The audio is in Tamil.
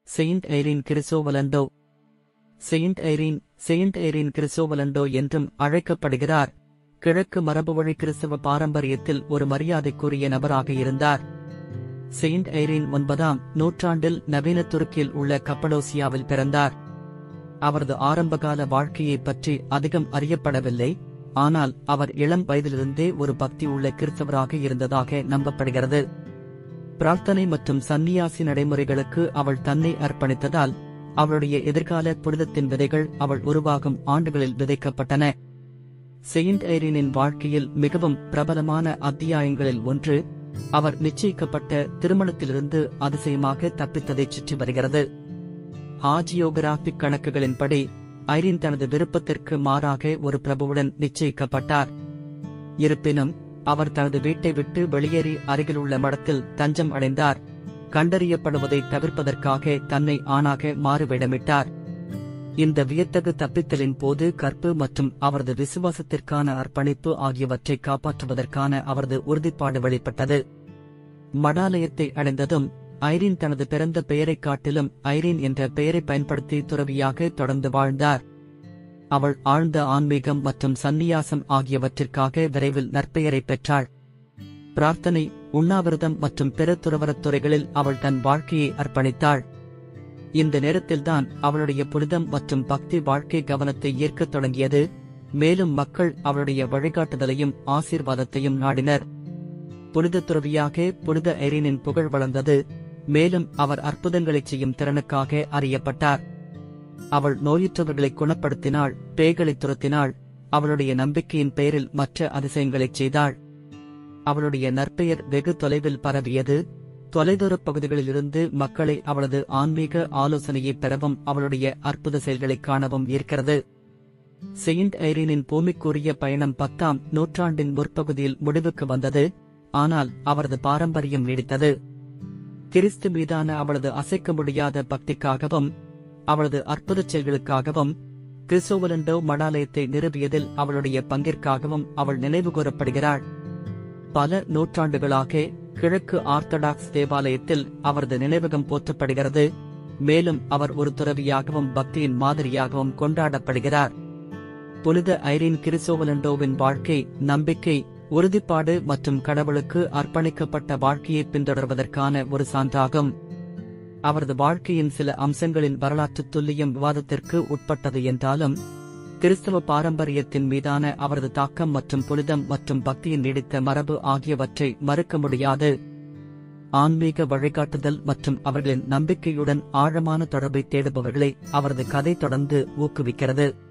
Saint Irene Chrysovalantou saint Irene saint Irene Chrysovalantou என்றும் அழைக்கப்படுகிறார் கிழக்கு மரபுவழி கிறிஸ்தவ பாரம்பரியத்தில் ஒரு மரியாதைக்குரிய நபராக இருந்தார் செயின்ட் ஐரின் ஒன்பதாம் நூற்றாண்டில் நவீன துருக்கியில் உள்ள கப்படோசியாவில் பிறந்தார் அவரது ஆரம்பகால வாழ்க்கையைப் பற்றி அதிகம் அறியப்படவில்லை ஆனால் அவர் இளம் வயதிலிருந்தே ஒரு பக்தி உள்ள கிறிஸ்தவராக இருந்ததாக நம்பப்படுகிறது பிரார்த்தனை மற்றும் சந்நியாசி நடைமுறைகளுக்கு அவள் தன்னை அர்ப்பணித்ததால் அவளுடைய எதிர்கால புனிதத்தின் விதைகள் அவள் உருவாகும் ஆண்டுகளில் விதைக்கப்பட்டன செயின்ட் ஐரினின் வாழ்க்கையில் மிகவும் பிரபலமான அத்தியாயங்களில் ஒன்று அவர் நிச்சயிக்கப்பட்ட திருமணத்திலிருந்து அதிசயமாக தப்பித்ததைச் சுற்றி வருகிறது ஆஜியோகிராபிக் கணக்குகளின்படி ஐரின் தனது விருப்பத்திற்கு மாறாக ஒரு பிரபுவுடன் நிச்சயிக்கப்பட்டார் இருப்பினும் அவர் தனது வீட்டை விட்டு வெளியேறி அருகிலுள்ள மடத்தில் தஞ்சம் அடைந்தார் கண்டறியப்படுவதை தவிர்ப்பதற்காக தன்னை ஆணாக மாறுவேடமிட்டார் இந்த வியத்தகு தப்பித்தலின் போது கற்பு மற்றும் அவரது விசுவாசத்திற்கான அர்ப்பணிப்பு ஆகியவற்றை காப்பாற்றுவதற்கான அவரது உறுதிப்பாடு வெளிப்பட்டது மடாலயத்தை அடைந்ததும் ஐரின் தனது பிறந்த பெயரைக் காட்டிலும் ஐரின் என்ற பெயரை பயன்படுத்தி துறவியாக தொடர்ந்து வாழ்ந்தார் அவள் ஆழ்ந்த ஆன்மீகம் மற்றும் சந்நியாசம் ஆகியவற்றிற்காக விரைவில் நற்பெயரை பெற்றாள் பிரார்த்தனை உண்ணாவிரதம் மற்றும் பிற துறவரத் துறைகளில் அவள் தன் வாழ்க்கையை அர்ப்பணித்தாள் இந்த நேரத்தில்தான் அவளுடைய புனிதம் மற்றும் பக்தி வாழ்க்கை கவனத்தை ஈர்க்கத் தொடங்கியது மேலும் மக்கள் அவளுடைய வழிகாட்டுதலையும் ஆசீர்வாதத்தையும் நாடினர் புனித துறவியாக புனித எரினின் புகழ் வளர்ந்தது மேலும் அவர் அற்புதங்களைச் செய்யும் திறனுக்காக அறியப்பட்டார் அவள் நோயுற்றவர்களை குணப்படுத்தினாள் பேய்களை துரத்தினாள் அவளுடைய நம்பிக்கையின் பெயரில் மற்ற அதிசயங்களைச் செய்தாள் அவளுடைய நற்பெயர் வெகு தொலைவில் பரவியது தொலைதூரப் பகுதிகளிலிருந்து மக்களை அவளது ஆன்மீக ஆலோசனையை பெறவும் அவளுடைய அற்புத செயல்களைக் காணவும் ஈர்க்கிறது செயின்ட் ஐரீனின் பூமிக்குரிய பயணம் பத்தாம் நூற்றாண்டின் முற்பகுதியில் முடிவுக்கு வந்தது ஆனால் அவரது பாரம்பரியம் நீடித்தது கிறிஸ்து மீதான அவளது அசைக்க முடியாத பக்திக்காகவும் அவளது அற்புதச் செயல்களுக்காகவும் கிறிஸ்தோவலண்டோ மடாலயத்தை நிறுவியதில் அவளுடைய பங்கிற்காகவும் அவள் நினைவு கூறப்படுகிறாள் பல நூற்றாண்டுகளாக கிழக்கு ஆர்த்தடாக்ஸ் தேவாலயத்தில் அவரது நினைவகம் போற்றப்படுகிறது மேலும் அவர் ஒரு துறவியாகவும் பக்தியின் மாதிரியாகவும் கொண்டாடப்படுகிறார் புனித ஐரின் கிறிசோவலண்டோவின் வாழ்க்கை நம்பிக்கை உறுதிப்பாடு மற்றும் கடவுளுக்கு அர்ப்பணிக்கப்பட்ட வாழ்க்கையை பின்தொடர்வதற்கான ஒரு சான்றாகும் அவரது வாழ்க்கையின் சில அம்சங்களின் வரலாற்று துல்லியம் விவாதத்திற்கு உட்பட்டது என்றாலும் கிறிஸ்தவ பாரம்பரியத்தின் மீதான அவரது தாக்கம் மற்றும் புனிதம் மற்றும் பக்தியின் நீடித்த மரபு ஆகியவற்றை மறுக்க முடியாது ஆன்மீக வழிகாட்டுதல் மற்றும் அவர்களின் நம்பிக்கையுடன் ஆழமான தொடர்பை தேடுபவர்களை அவரது கதை தொடர்ந்து ஊக்குவிக்கிறது